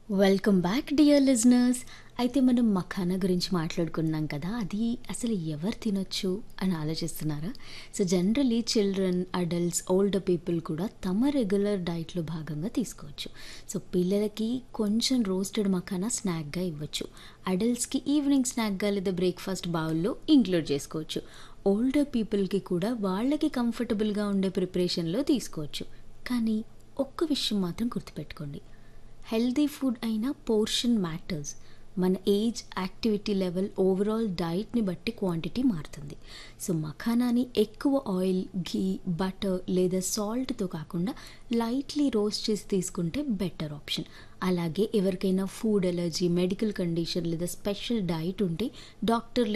welcome back dear listeners అయితే మనం మఖానా గురించి మాట్లాడుకున్నాం కదా అది అసలు ఎవరు తినొచ్చు అని ఆలోచిస్తున్నారా so generally children adults older people కూడా తమ రెగ్యులర్ డైట్లో భాగంగా తీసుకోవచ్చు సో పిల్లలకి కొంచెం రోస్టెడ్ మఖానా స్నాక్గా ఇవ్వచ్చు అడల్ట్స్కి ఈవినింగ్ స్నాక్గా లేదా బ్రేక్ఫాస్ట్ బౌల్లో ఇంక్లూడ్ చేసుకోవచ్చు ఓల్డర్ పీపుల్కి కూడా వాళ్ళకి కంఫర్టబుల్గా ఉండే ప్రిపరేషన్లో తీసుకోవచ్చు కానీ ఒక్క విషయం మాత్రం గుర్తుపెట్టుకోండి హెల్దీ ఫుడ్ అయినా పోర్షన్ మ్యాటర్స్ మన ఏజ్ యాక్టివిటీ లెవెల్ ఓవరాల్ డైట్ని బట్టి క్వాంటిటీ మారుతుంది సో మఖానాని ఎక్కువ ఆయిల్ ఘీ బటర్ లేదా సాల్ట్తో కాకుండా లైట్లీ రోస్ట్ చేసి తీసుకుంటే బెటర్ ఆప్షన్ అలాగే ఎవరికైనా ఫుడ్ ఎలర్జీ మెడికల్ కండిషన్ లేదా స్పెషల్ డైట్ ఉంటే డాక్టర్